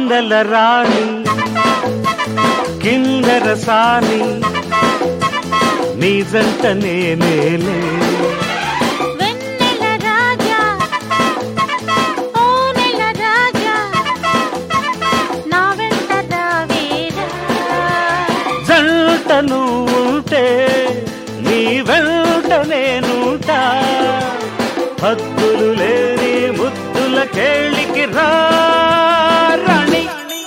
వందల రాణి కిందర సాని నీ జంట నేనేలే వెన్నెల రాజా ఓ నెల రాజా నా వెంట రావేరా జంట నువ్వుంటే నీ వెంట నేనుంటా హద్దులు లేని ముద్దుల కేళికి రా రాణి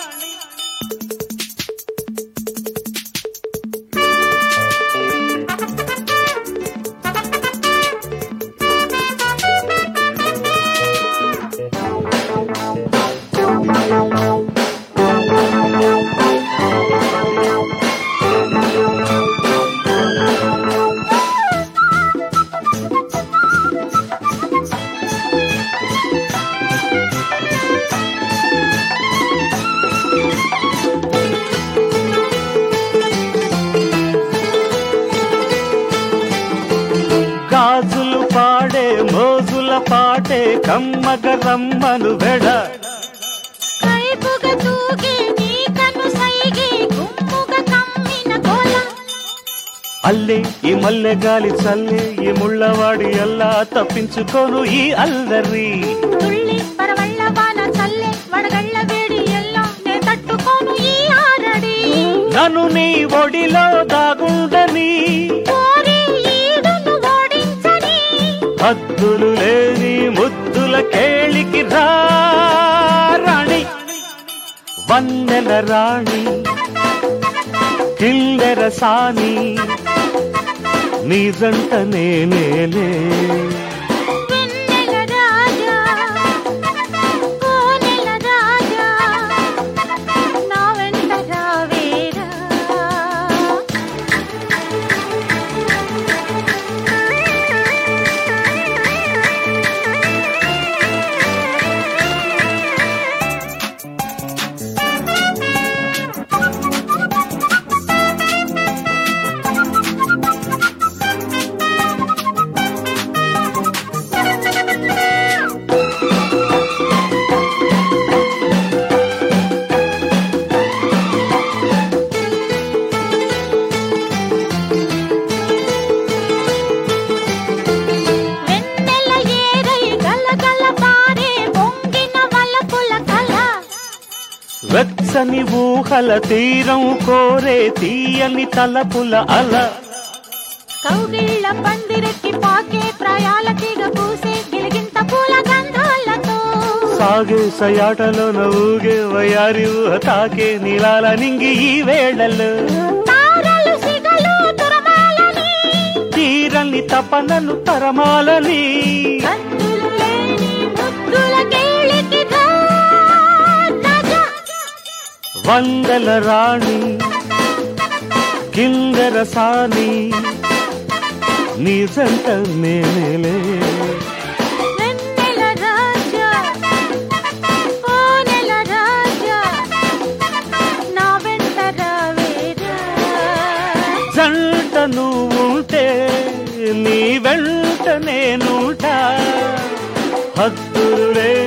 గాజులు పాడే మోజుల పాటే కమ్మగ రమ్మను వెడ కైపుగా తూగే నీ కను సైగే గుమ్ముగా కమ్మిన కోల అల్లే ఈ మల్లె గాలి చల్లే ఈ ముళ్ళవాడి అల్లా తప్పించుకోను ఈ అల్లరి తుళ్ళి పరవళ్ళ వాన చల్లే వడగళ్ళ వేడి ఎల్లా నే తట్టుకోను ఈ ఆరడి నన్ను నీ ఒడిలో దాగుండని కోరి ఈడును ఓడించని హద్దులు లేని ముద్దుల కేళికి రా రాణి వన్నెల రాణి కిల్లెర సాని నీ జంట నేనేలే వెన్నెల రాజా ఓ నెల రాజా నా వెంట రావేరా వెన్నెల ఏరై గలగల పారే పొంగిన వలపుల కల వెచ్చని ఊహల తీరం కోరే తీయని తలపుల అల కౌగిళ్ళ పందిరెక్కి పాకే ప్రాయాల తీగ పూసే గిలిగింత పూల గంధాలతో సాగే సయాటలో నవ్వుగే వయారి ఊహ తాకే నీలాల నింగి ఈ వేళల్లో తారలు సిగలు తురమాలని తీరని తపనను తరమాలని కత్తులు లేని ముద్దుల కేళికి రా రాజా. వందల రాణి కిందర సాని నీ జంట నేనేలే వెన్నెల రాజా ఓ నెల రాజా నా వెంట రావేరా జంట నువ్వుంటే నీ వెంట నేనుంటా హద్దులే